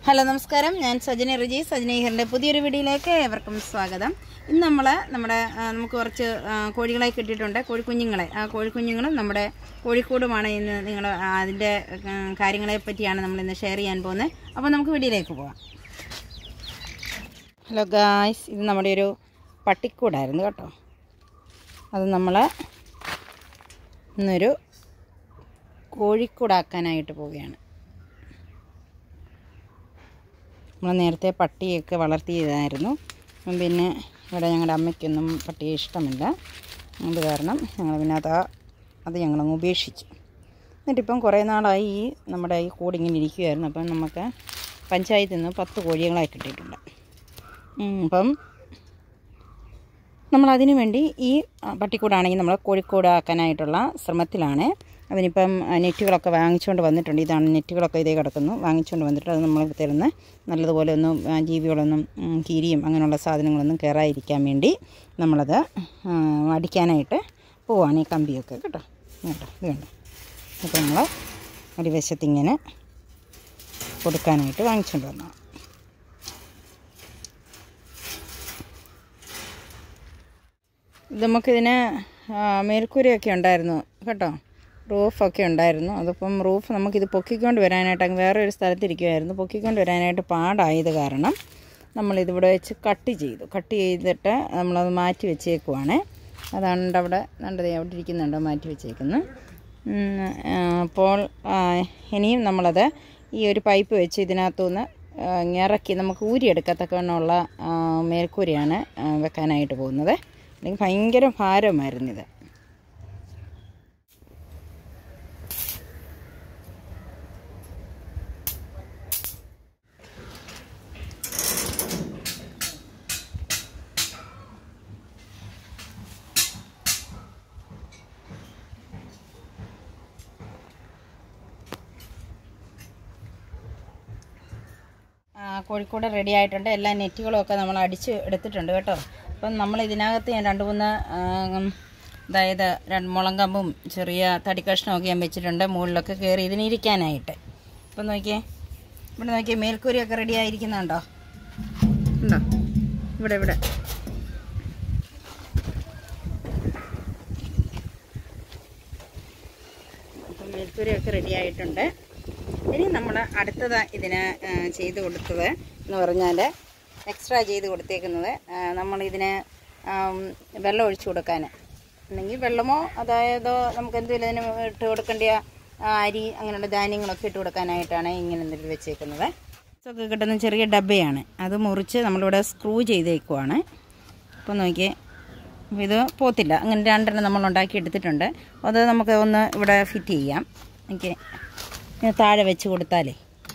Hello നമസ്കാരം ഞാൻ സജനി റിജി സജനീഹറിൻ്റെ പുതിയൊരു വീഡിയോയിലേക്ക് ഏവർക്കും സ്വാഗതം ഇന്ന് നമ്മൾ നമ്മുടെ ആ, നമുക്ക് കുറച്ച് ആ, കോഴികളെ കിട്ടിയിട്ടുണ്ട് കോഴിക്കുഞ്ഞുങ്ങളെ ആ കോഴിക്കുഞ്ഞുങ്ങളും നമ്മുടെ കോഴിക്കോടുമാണ് ഇന്ന് നിങ്ങൾ അതിൻ്റെ ആ, കാര്യങ്ങളെ പറ്റിയാണ് നമ്മൾ ഇന്ന് ഷെയർ ചെയ്യാൻ പോകുന്നത് അപ്പോൾ നമുക്ക് വീഡിയോയിലേക്ക് പോകാം ഹലോ ഗായ്സ് ഇത് നമ്മുടെ ഒരു പട്ടിക്കൂടായിരുന്നു കേട്ടോ അത് നമ്മൾ ഇന്നൊരു കോഴിക്കൂടാക്കാനായിട്ട് പോവുകയാണ് നമ്മൾ നേരത്തെ പട്ടിയൊക്കെ വളർത്തിയതായിരുന്നു അപ്പം പിന്നെ ഇവിടെ ഞങ്ങളുടെ അമ്മയ്ക്കൊന്നും പട്ടിയെ ഇഷ്ടമില്ല അത് കാരണം ഞങ്ങൾ പിന്നെ അത് അത് ഞങ്ങളങ്ങ് ഉപേക്ഷിച്ചു എന്നിട്ടിപ്പം കുറേ നാളായി ഈ നമ്മുടെ ഈ കൂടിങ്ങനെ ഇരിക്കുമായിരുന്നു അപ്പം നമുക്ക് പഞ്ചായത്തിൽ നിന്ന് പത്ത് കോഴികളായി കിട്ടിയിട്ടുണ്ട് ഉം, അപ്പം നമ്മൾ അതിനു വേണ്ടി ഈ ആ, പട്ടിക്കൂടാണെങ്കിൽ നമ്മൾ കോഴിക്കോടാക്കാനായിട്ടുള്ള ശ്രമത്തിലാണ് അതിനിപ്പം ആ, നെറ്റുകളൊക്കെ വാങ്ങിച്ചുകൊണ്ട് വന്നിട്ടുണ്ട് ഇതാണ് നെറ്റുകളൊക്കെ ഇതേ കിടക്കുന്നു വാങ്ങിച്ചുകൊണ്ട് വന്നിട്ട് അത് നമ്മൾ തരുന്ന നല്ലതുപോലെ ഒന്നും ആ, ജീവികളൊന്നും ഉം, കീരിയും അങ്ങനെയുള്ള സാധനങ്ങളൊന്നും കയറാതിരിക്കാൻ വേണ്ടി നമ്മളത് ആ, അടിക്കാനായിട്ട് പോവാണ് ഈ കമ്പിയൊക്കെ കേട്ടോ കേട്ടോ ഇത് കണ്ടോ അപ്പോൾ നമ്മൾ അടിവശത്ത് ഇങ്ങനെ കൊടുക്കാനായിട്ട് വാങ്ങിച്ചുകൊണ്ട് വന്നതാണ് ഇത് നമുക്കിതിന് ആ, മേൽക്കൂരയൊക്കെ ഉണ്ടായിരുന്നു കേട്ടോ റൂഫൊക്കെ ഉണ്ടായിരുന്നു അതിപ്പം റൂഫ് നമുക്കിത് പൊക്കിക്കൊണ്ട് വരാനായിട്ട് അങ്ങ് വേറെ ഒരു സ്ഥലത്തിരിക്കുമായിരുന്നു പൊക്കിക്കൊണ്ട് വരാനായിട്ട് പാടായത് കാരണം നമ്മളിതിവിടെ വെച്ച് കട്ട് ചെയ്തു കട്ട് ചെയ്തിട്ട് നമ്മളത് മാറ്റി വെച്ചേക്കുവാണ് അതാണ് അവിടെ നണ്ടത് അവിടെ ഇരിക്കുന്നുണ്ടോ മാറ്റി വെച്ചേക്കുന്നു ഉം, ആ, അപ്പോൾ ആ, ഇനിയും നമ്മളത് ഈ ഒരു പൈപ്പ് വെച്ച് ഇതിനകത്തുനിന്ന് ആ, ഇറക്കി നമുക്ക് ഊരിയെടുക്കത്തക്കവണ്ണമുള്ള ആ, മേൽക്കൂരയാണ് ആ, വെക്കാനായിട്ട് പോകുന്നത് അല്ലെങ്കിൽ ഭയങ്കര ഭാരമായിരുന്നു ഇത് ആ, കോഴിക്കോട് റെഡി ആയിട്ടുണ്ട് എല്ലാ നെറ്റുകളും ഒക്കെ നമ്മൾ അടിച്ച് എടുത്തിട്ടുണ്ട് കേട്ടോ അപ്പം നമ്മൾ ഇതിനകത്ത് ഞാൻ രണ്ട് മൂന്ന് ആ, അതായത് രണ്ട് മുളങ്കമ്പും ചെറിയ തടി കഷ്ണമൊക്കെ ഞാൻ വെച്ചിട്ടുണ്ട് മുകളിലൊക്കെ കയറി ഇതിനിരിക്കാനായിട്ട് അപ്പം നോക്കിയേ ഇവിടെ നോക്കിയേ മേൽക്കൂരിയൊക്കെ റെഡി ആയിരിക്കുന്നുണ്ടോ ഉണ്ടോ ഇവിടെ ഇവിടെ അപ്പം മേൽക്കൂരയൊക്കെ റെഡി ആയിട്ടുണ്ട് ഇനി നമ്മൾ അടുത്തത് ഇതിന് ആ, ചെയ്ത് കൊടുത്തത് എന്ന് പറഞ്ഞാൽ എക്സ്ട്രാ ചെയ്ത് കൊടുത്തേക്കുന്നത് ആ, നമ്മളിതിന് ആം, വെള്ളം ഒഴിച്ചു കൊടുക്കാൻ അല്ലെങ്കിൽ വെള്ളമോ അതായത് നമുക്ക് എന്തെങ്കിലും ഇതിന് ഇട്ട് കൊടുക്കേണ്ട ആ, അരി അങ്ങനെയുള്ള ധാന്യങ്ങളൊക്കെ ഇട്ട് കൊടുക്കാനായിട്ടാണ് ഇങ്ങനെ എന്തെങ്കിലും വെച്ചേക്കുന്നത് ഒക്കെ കിട്ടുന്ന ചെറിയ ഡബ്ബയാണ് അത് മുറിച്ച് നമ്മളിവിടെ സ്ക്രൂ ചെയ്തേക്കുവാണ് അപ്പോൾ നോക്കിയേ അപ്പോൾ ഇത് പോത്തില്ല അങ്ങനെ രണ്ടെണ്ണം നമ്മൾ ഉണ്ടാക്കി എടുത്തിട്ടുണ്ട് അത് നമുക്ക് ഒന്ന് ഇവിടെ ഫിറ്റ് ചെയ്യാം ഓക്കെ ഇങ്ങനെ താഴെ വെച്ച് കൊടുത്താലേ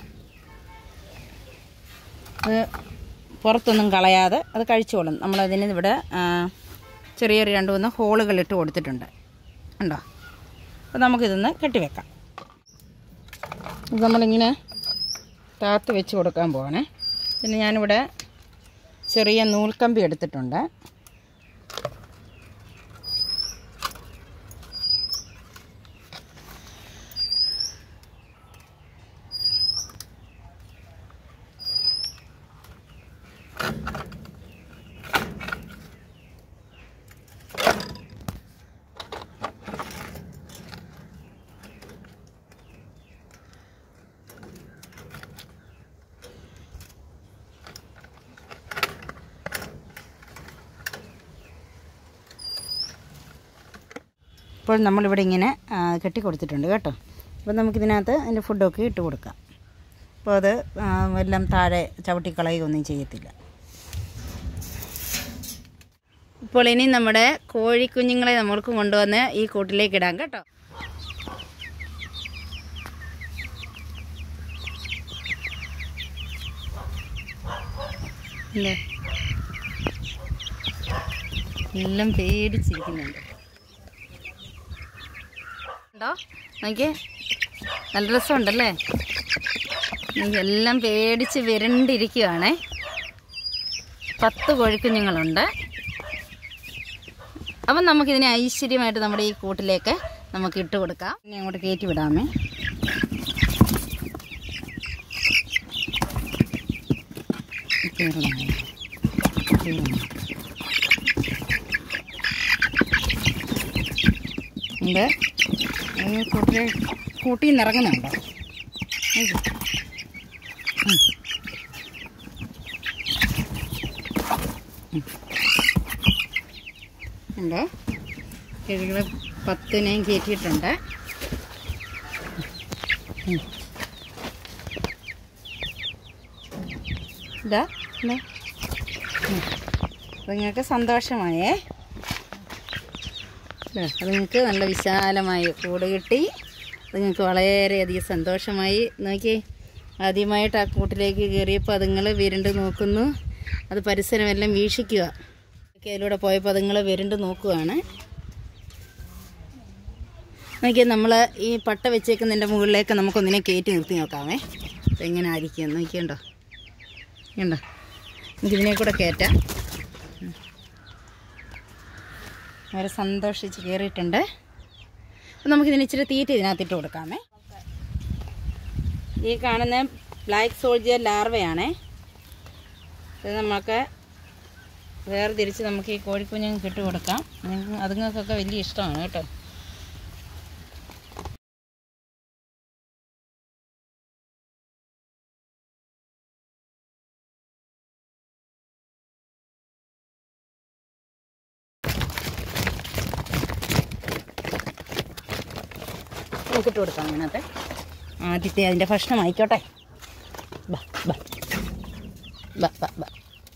അത് പുറത്തൊന്നും കളയാതെ അത് കഴിച്ചോളും നമ്മളതിന് ഇവിടെ ആ, ചെറിയ ചെറിയ രണ്ട് മൂന്ന് ഹോളുകൾ ഇട്ട് കൊടുത്തിട്ടുണ്ട് ഉണ്ടോ അപ്പോൾ നമുക്കിതൊന്ന് കെട്ടിവെക്കാം ഇത് നമ്മളിങ്ങനെ താത്ത് വെച്ച് കൊടുക്കാൻ പോവാണേ പിന്നെ ഞാനിവിടെ ചെറിയ നൂൽക്കമ്പി എടുത്തിട്ടുണ്ട് ഇപ്പോൾ നമ്മളിവിടെ ഇങ്ങനെ ആ, കെട്ടി കൊടുത്തിട്ടുണ്ട് കേട്ടോ അപ്പോൾ നമുക്കിതിനകത്ത് അതിൻ്റെ ഫുഡൊക്കെ ഇട്ട് കൊടുക്കാം അപ്പോൾ അത് ആ, എല്ലാം താഴെ ചവിട്ടിക്കളയുകയൊന്നും ചെയ്യത്തില്ല ഇപ്പോൾ ഇനി നമ്മുടെ കോഴിക്കുഞ്ഞുങ്ങളെ നമ്മൾക്ക് കൊണ്ടുവന്ന് ഈ കൂട്ടിലേക്ക് ഇടാം കേട്ടോ ഇല്ലേ എല്ലാം പേടിച്ചിരിക്കുന്നുണ്ട് ഉണ്ടോ നോക്കിയേ നല്ല രസമുണ്ടല്ലേ നോക്കി എല്ലാം പേടിച്ച് വിരണ്ടിരിക്കുകയാണേ പത്ത് കോഴിക്കുഞ്ഞുങ്ങളുണ്ട് അപ്പം നമുക്കിതിനെ ഐശ്വര്യമായിട്ട് നമ്മുടെ ഈ കൂട്ടിലേക്ക് നമുക്ക് ഇട്ട് കൊടുക്കാം ഇനി അങ്ങോട്ട് കയറ്റി വിടാമേ കയറുന്നു കയറുന്നു ഉണ്ട് ഈ കൂട്ടിൽ കൂട്ടിൽ നിന്ന് ഇറങ്ങുന്നുണ്ടോ ഇത്. ഉം. ഉം. ഉണ്ടോ കിഴികൾ പത്തിനെയും കയറ്റിയിട്ടുണ്ട് ഉം. ഇതാ ഇതാ. ഉം. അത് നിങ്ങൾക്ക് സന്തോഷമായേ ദേ, അത് നിങ്ങൾക്ക് നല്ല വിശാലമായി കൂട് കിട്ടി അത് നിങ്ങൾക്ക് വളരെയധികം സന്തോഷമായി നോക്കി ആദ്യമായിട്ട് ആ കൂട്ടിലേക്ക് കയറിയപ്പോൾ അതുങ്ങൾ വിരണ്ട് നോക്കുന്നു അത് പരിസരമെല്ലാം വീക്ഷിക്കുക ഒക്കെ അതിലൂടെ പോയപ്പോൾ അതുങ്ങൾ വിരണ്ട് നോക്കുകയാണ് നോക്കിയാൽ നമ്മൾ ഈ പട്ട വെച്ചേക്കുന്നതിൻ്റെ മുകളിലേക്ക് നമുക്കൊന്നിനെ കയറ്റി നിർത്തി നോക്കാമേ എങ്ങനെ ആയിരിക്കും നോക്കിയുണ്ടോ കണ്ടോ നമുക്കിതിനെ കൂടെ കയറ്റാം അവരെ സന്തോഷിച്ച് കയറിയിട്ടുണ്ട് അപ്പം നമുക്കിതിന് ഇച്ചിരി തീറ്റ ഇതിനകത്തിട്ട് കൊടുക്കാമേ ഈ കാണുന്ന ബ്ലാക്ക് സോൾജിയർ ലാർവയാണേ ഇത് നമുക്ക് വേർതിരിച്ച് നമുക്ക് ഈ കോഴിക്കുഞ്ഞുങ്ങൾക്ക് ഇട്ട് കൊടുക്കാം നിങ്ങൾക്ക് അതുങ്ങൾക്കൊക്കെ വലിയ ഇഷ്ടമാണ് കേട്ടോ നമുക്കിട്ട് കൊടുക്കാം അതിനകത്ത് ആദ്യത്തെ അതിൻ്റെ ഭക്ഷണം ആയിക്കോട്ടെ ബാ ബാ ബാ ബാ ബാ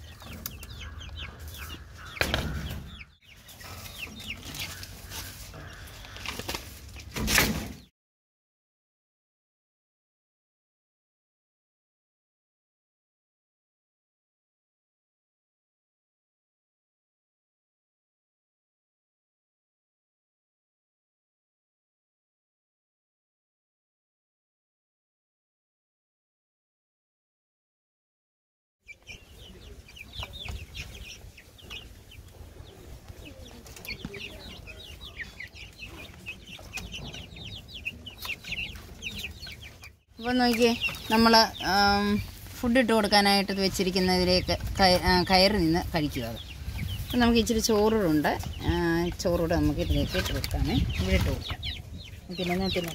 അപ്പോൾ നോക്കിയേ നമ്മൾ ഫുഡ് ഇട്ട് കൊടുക്കാനായിട്ട് ഇത് വെച്ചിരിക്കുന്നതിലേക്ക് കയ- ആ, കയറി നിന്ന് കഴിക്കുക അത് അപ്പം നമുക്ക് ഇച്ചിരി ചോറൂടുണ്ട് ചോറൂടെ നമുക്ക് ഇതിലേക്ക് ഇട്ട് കൊടുക്കാമേ ഇവിടെ ഇട്ട് കൊടുക്കാം പിന്നെ ഞാൻ പിന്നെ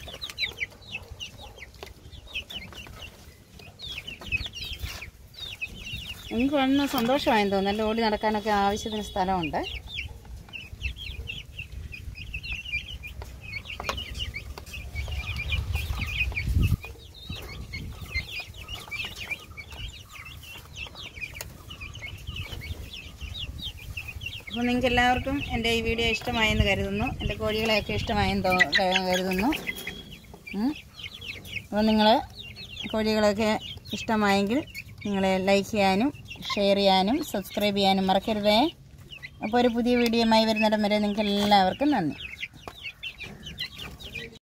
എനിക്ക് വന്ന് സന്തോഷമായെന്ന് തോന്നുന്നു നല്ല ഓടി നടക്കാനൊക്കെ ആവശ്യത്തിന് സ്ഥലമുണ്ട് അപ്പോൾ നിങ്ങൾക്ക് എല്ലാവർക്കും എൻ്റെ ഈ വീഡിയോ ഇഷ്ടമായെന്ന് കരുതുന്നു എൻ്റെ കോഴികളെയൊക്കെ ഇഷ്ടമായെന്ന് തോ ക- കരുതുന്നു ഉം. അപ്പോൾ നിങ്ങൾ കോഴികളൊക്കെ ഇഷ്ടമായെങ്കിൽ നിങ്ങൾ ലൈക്ക് ചെയ്യാനും ഷെയർ ചെയ്യാനും സബ്സ്ക്രൈബ് ചെയ്യാനും മറക്കരുതേ അപ്പോൾ ഒരു പുതിയ വീഡിയോയുമായി വരുന്നിടം വരെ നിങ്ങൾക്ക് എല്ലാവർക്കും നന്ദി